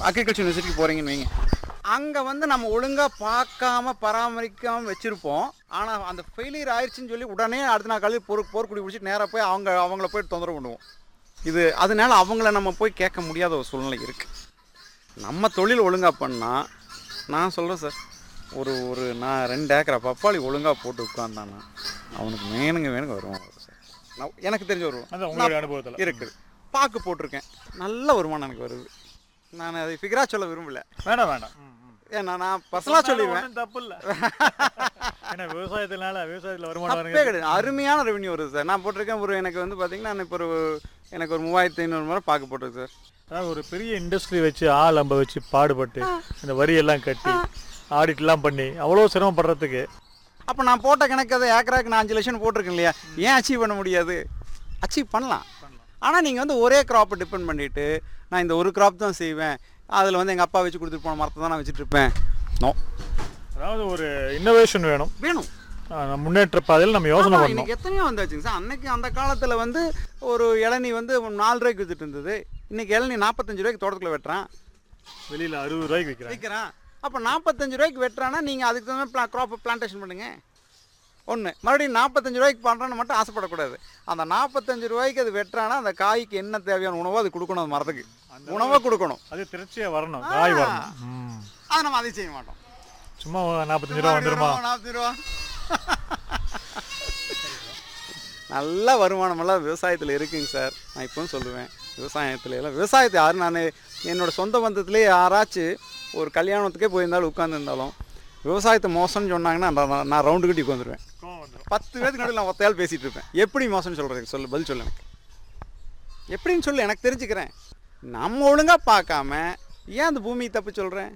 Agriculture யூனிவர்சிட்டிக்கு போகிறீங்கன்னு வைங்க அங்கே வந்து நம்ம ஒழுங்காக பார்க்காம பராமரிக்காமல் வச்சுருப்போம் ஆனால் அந்த ஃபெயிலியர் ஆயிடுச்சுன்னு சொல்லி உடனே அடுத்த நாள் காலையில் போர் போர்க்குடி பிடிச்சிட்டு நேராக போய் அவங்க அவங்கள போய் தொந்தரவு பண்ணுவோம் இது அதனால அவங்கள நம்ம போய் கேட்க முடியாத ஒரு சூழ்நிலை இருக்குது நம்ம தொழில் ஒழுங்காக பண்ணால் நான் சொல்கிறேன் சார் ஒரு ஒரு நான் ரெண்டு ஏக்கரை பப்பாளி ஒழுங்காக போட்டு உட்காந்தானா அவனுக்கு வேணுங்க வேணுங்க வருவான் சார் நான் எனக்கு தெரிஞ்ச வருவான் அதான் உங்களுடைய அனுபவத்தில் இருக்குது பாக்கு போட்டிருக்கேன் நல்ல வருமானம் எனக்கு வருது நான் அதை ஃபிகராக சொல்ல விரும்பல வேணாம் வேண்டாம் ம், ம். ஏன்னா நான் பர்சனலாக சொல்லிடுவேன் ஒண்ணும் தப்பு இல்லை ஏன்னா விவசாயத்தினால விவசாயத்தில் வருமானம் தப்பே வருங்க கிடையாது அருமையான ரெவன்யூ வருது சார் நான் போட்டிருக்கேன் ஒரு எனக்கு வந்து பார்த்தீங்கன்னா நான் இப்போ ஒரு எனக்கு ஒரு மூவாயிரத்தி ஐநூறு முறை பாக்கு போட்டிருக்கு சார் அதாவது ஒரு பெரிய இண்டஸ்ட்ரி வச்சு ஆள் அம்ப வச்சு பாடுபட்டு இந்த வரி எல்லாம் கட்டி ஆடிட்லாம் பண்ணி அவ்வளோ சிரமப்படுறதுக்கு அப்போ நான் போட்ட கணக்கு அதை ஏக்கராக்கு நான் அஞ்சு லட்சம் போட்டிருக்கேன் இல்லையா ஏன் அச்சீவ் பண்ண முடியாது அச்சீவ் பண்ணலாம் ஆனால் நீங்கள் வந்து ஒரே க்ராப்பை டிபெண்ட் பண்ணிவிட்டு நான் இந்த ஒரு கிராப் தான் செய்வேன் அதில் வந்து எங்கள் அப்பா வச்சு கொடுத்துட்டு போன மரத்தை தான் நான் வச்சுட்டு இருப்பேன் நோ அதாவது ஒரு இன்னோவேஷன் வேணும் வேணும் ஆஹ் முன்னேற்ற பாதையில் நம்ம யோசனை ஆமா, பண்ணணும் இன்னைக்கு எத்தனையோ வந்தாச்சுங்க சார் அன்னைக்கு அந்த காலத்தில் வந்து ஒரு இளநீ வந்து நாலு ரூபாய்க்கு வித்துட்டு இருந்தது இன்னைக்கு இளநீ நாற்பத்தஞ்சு ரூபாய்க்கு தோட்டத்தில் வெட்டுறான் வெளியில் அறுபது ரூபாய்க்கு விற்கிறாங்க விற்கிறான் அப்போ நாற்பத்தஞ்சு ரூபாய்க்கு வெட்டுறான்னா நீங்கள் அதுக்கு தகுந்த பிளா க்ராப்பை பிளான்டேஷன் பண்ணுங்க ஒன்று மறுபடியும் நாற்பத்தஞ்சு ரூபாய்க்கு பண்ணுறேன்னு மட்டும் ஆசைப்படக்கூடாது அந்த நாற்பத்தஞ்சு ரூபாய்க்கு அது வெட்டுறானா அந்த காய்க்கு என்ன தேவையான உணவோ அது கொடுக்கணும் அந்த மரத்துக்கு உணவை கொடுக்கணும் அது திருச்சியாக வரணும் காய் வரணும் ம். அதை நம்ம அதை செய்ய மாட்டோம் சும்மா நாற்பத்தஞ்சு ரூபா வந்துருமா நாற்பது ரூபா நல்ல வருமானமெல்லாம் விவசாயத்தில் இருக்குங்க சார் நான் இப்பவும் சொல்லுவேன் விவசாயத்துல எல்லாம் விவசாயத்தை யாரும் நான் என்னோட சொந்த பந்தத்திலே யாராச்சும் ஒரு கல்யாணத்துக்கே போயிருந்தாலும் உட்காந்துருந்தாலும் விவசாயத்தை மோசம்னு சொன்னாங்கன்னா நான் நான் ரவுண்டு கட்டி உட்காந்துருவேன் கோவம் வந்துரும். பத்து பேருக்கு நடுவில் நான் ஒத்தையால் பேசிகிட்டு இருப்பேன் எப்படி மோசம்னு சொல்கிறது சொல்லு பதில் சொல்லு எனக்கு எப்படின்னு சொல்லு எனக்கு தெரிஞ்சுக்கிறேன் நம்ம ஒழுங்காக பார்க்காம ஏன் அந்த பூமியை தப்பு சொல்கிறேன்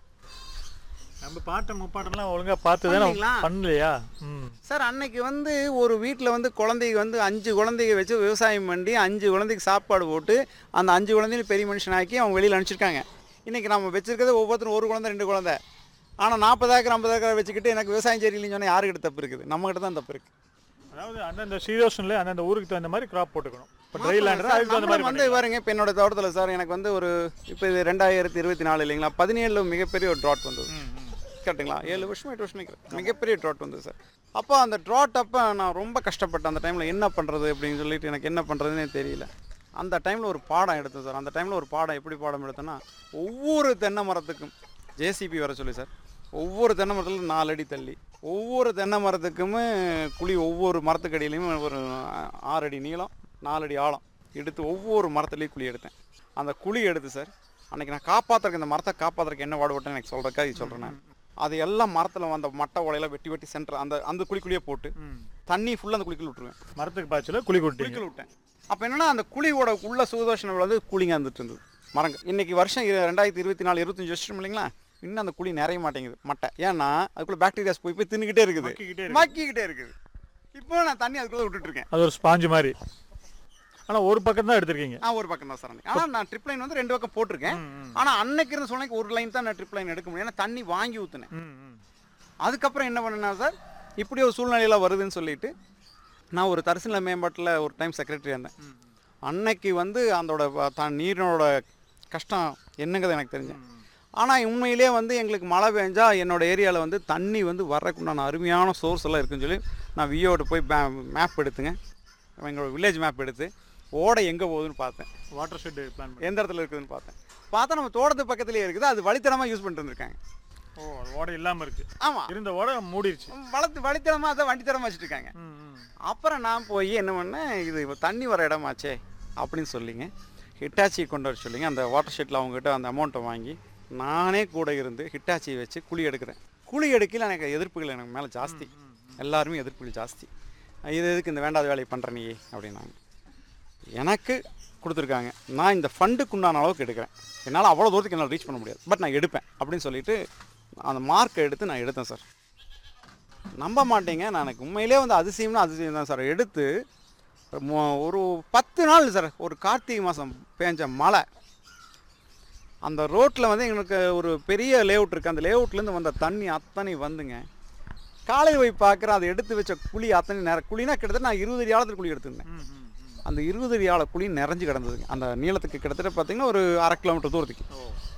நம்ம பாட்டை முப்பாட்டெல்லாம் ஒழுங்கா பார்த்து தானே பண்ணீங்களா? பண்ணலையா ம் சார் அன்னைக்கு வந்து ஒரு வீட்டில் வந்து குழந்தைக்கு வந்து அஞ்சு குழந்தைங்க வச்சு விவசாயம் பண்ணி அஞ்சு குழந்தைக்கு சாப்பாடு போட்டு அந்த அஞ்சு குழந்தையும் பெரிய மனுஷனாக்கி அவங்க வெளியில் அனுப்பிச்சிருக்காங்க இன்றைக்கி நம்ம வச்சிருக்கிறது ஒவ்வொருத்தரும் ஒரு குழந்தை ரெண்டு குழந்தை ஆனால் நாற்பது ஏக்கர் ஐம்பது ஏக்கர் வச்சுக்கிட்டு எனக்கு விவசாயம் சரியில்லைன்னு சொன்னால் யாருக்கிட்ட தப்பு இருக்குது நம்மகிட்ட தான் தப்பு இருக்குது அதாவது அந்தந்த சீரோஷனில் அந்தந்த ஊருக்கு தகுந்த மாதிரி கிராப் போட்டுக்கணும் இப்போ ட்ரை லேண்டர் அதுக்கு தகுந்த மாதிரி வந்து பாருங்க இப்போ என்னோட தோட்டத்தில் சார் எனக்கு வந்து ஒரு இப்போ இது ரெண்டாயிரத்தி இருபத்தி நாலு இல்லைங்களா பதினேழில் மிகப்பெரிய ஒரு ட்ராட் வந்தது ம், ம். கரெக்டுங்களா ஏழு வருஷம் எட்டு வருஷம் நினைக்கிறேன் மிகப்பெரிய ட்ராட் வந்தது சார் அப்போ அந்த ட்ராட் அப்போ நான் ரொம்ப கஷ்டப்பட்டேன் அந்த டைமில் என்ன பண்ணுறது அப்படின்னு சொல்லிட்டு எனக்கு என்ன பண்ணுறதுனே தெரியல அந்த டைமில் ஒரு பாடம் எடுத்தேன் சார் அந்த டைமில் ஒரு பாடம் எப்படி பாடம் எடுத்தேன்னா ஒவ்வொரு தென்னை மரத்துக்கும் ஜேசிபி வர சொல்லி சார் ஒவ்வொரு தென்னை மரத்துலையும் நாலு அடி தள்ளி ஒவ்வொரு தென்னை மரத்துக்குமே குழி ஒவ்வொரு மரத்துக்கடியிலையும் ஒரு ஆறு அடி நீளம் நாலு அடி ஆழம் எடுத்து ஒவ்வொரு மரத்துலேயும் குழி எடுத்தேன் அந்த குழி எடுத்து சார் அன்னைக்கு நான் காப்பாற்றுறக்கு இந்த மரத்தை காப்பாற்றுறக்கு என்ன பாடுபட்டேன்னு எனக்கு சொல்கிறக்கா இது சொல்கிறேன் நான் அது எல்லாம் மரத்தில் அந்த மட்டை உலையில வெட்டி வெட்டி சென்டர் அந்த அந்த குழிக்குள்ளேயே போட்டு ம். தண்ணி ஃபுல்லாக அந்த குழிக்குள்ள விட்டுருவேன் மரத்துக்கு பாய்ச்சல குழி கொட்டிங்க குழிக்குள்ள விட்டேன் அப்போ என்னன்னா அந்த குழியோட உள்ள சுதோஷணம் வந்து கூலிங்காக இருந்துட்டு இருந்தது மரங்கள் இன்னைக்கு வருஷம் இரு- ரெண்டாயிரத்தி இருபத்தி நாலு இருபத்தஞ்சு வருஷம் இல்லைங்களா இன்னும் அந்த குழி நிறைய மாட்டேங்குது மட்டை ஏன்னா அதுக்குள்ள பாக்டீரியாஸ் போய் போய் தின்னுக்கிட்டே இருக்குது மக்கிக்கிட்டே இருக்கு. மக்கிக்கிட்டே இருக்குது இப்போ நான் தண்ணி அதுக்குள்ள விட்டுட்டு இருக்கேன் அது ஒரு ஸ்பாஞ்சு மாதிரி ஆனா ஒரு பக்கம் தான் எடுத்திருக்கீங்க ஆ ஒரு பக்கம் தான் சார் அன்னைக்கு. ஆனா நான் ட்ரிப் லைன் வந்து ரெண்டு பக்கம் போட்டிருக்கேன் ஆனா அன்னைக்கு இருந்து சொன்னக்கு ஒரு லைன் தான் நான் ட்ரிப் லைன் எடுக்க முடியும் ஏன்னா தண்ணி வாங்கி ஊத்துனேன் ம், ம். அதுக்கப்புறம் என்ன பண்ணேன்னா சார் இப்படி ஒரு சூழ்நிலையில் வருதுன்னு சொல்லிட்டு நான் ஒரு தரிசன மேம்பாட்டில் ஒரு டைம் செக்ரட்டரி இருந்தேன் அன்னைக்கு வந்து அதோட வ- த நீரினோட கஷ்டம் என்னங்கிறது எனக்கு தெரிஞ்சேன் ஆனால் உண்மையிலே வந்து எங்களுக்கு மழை பெஞ்சா என்னோட ஏரியாவில் வந்து தண்ணி வந்து வர்றதுக்குண்டான அருமையான சோர்ஸ் எல்லாம் இருக்குன்னு சொல்லி நான் வியோட போய் மேப் எடுத்துங்க எங்களோட வில்லேஜ் மேப் எடுத்து ஓடை எங்கே போகுதுன்னு பார்த்தேன் வாட்டர் ஷெட் பிளான் பண்ணி எந்த இடத்துல இருக்குதுன்னு பார்த்தேன் பார்த்தா நம்ம தோட்டத்து பக்கத்துலேயே இருக்குது அது வழித்தனமாக யூஸ் பண்ணிட்டு இருந்திருக்காங்க ஓ ஓடை இல்லாம இருக்கு ஆமாம் இருந்த ஓடை மூடிருச்சு வளர்த்து வழித்தனமாக அதை வண்டித்தனமாக வச்சுட்டு இருக்காங்க ம், ம். அப்புறம் நான் போய் என்ன பண்ணேன் இது இப்ப தண்ணி வர இடமாச்சே அப்படின்னு சொல்லிங்க ஹிட்டாச்சி கொண்டு வர சொல்லிங்க அந்த வாட்டர் ஷெட்டில் அவங்ககிட்ட அந்த அமௌண்ட்டை வாங்கி நானே கூட இருந்து ஹிட்டாச்சியை வச்சு குழி எடுக்கிறேன் குழி எடுக்கல எனக்கு எதிர்ப்புகள் எனக்கு மேலே ஜாஸ்தி எல்லாருமே எதிர்ப்புகள் ஜாஸ்தி இது எதுக்கு இந்த வேண்டாத வேலையை பண்ணுற நீ அப்படின்னாங்க எனக்கு கொடுத்துருக்காங்க நான் இந்த ஃபண்டுக்கு உண்டான அளவுக்கு எடுக்கிறேன் என்னால் அவ்வளோ தூரத்துக்கு என்னால் ரீச் பண்ண முடியாது பட் நான் எடுப்பேன் அப்படின்னு சொல்லிட்டு அந்த மார்க்கை எடுத்து நான் எடுத்தேன் சார் நம்ப மாட்டீங்க நான் எனக்கு உண்மையிலே வந்து அதிசயம்னா அதிசயம் தான் சார் எடுத்து மொ- ஒரு பத்து நாள் சார் ஒரு கார்த்திகை மாதம் பேஞ்ச மழை அந்த ரோட்டில் வந்து எங்களுக்கு ஒரு பெரிய லேஅவுட் இருக்குது அந்த லேஅவுட்லேருந்து வந்த தண்ணி அத்தனை வந்துங்க காலையில் போய் பார்க்குறேன் அதை எடுத்து வச்ச குழி அத்தனை நேரம் குழினா கிட்டத்தட்ட நான் இருபது அடி ஆழத்தில் குழி எடுத்திருந்தேன் ம், ம், ம். அந்த இருபது அடி ஆழ குழி நிறைஞ்சு கிடந்ததுங்க அந்த நீளத்துக்கு கிட்டத்தட்ட பார்த்தீங்கன்னா ஒரு அரை கிலோமீட்டர் தூரத்துக்கு ஓ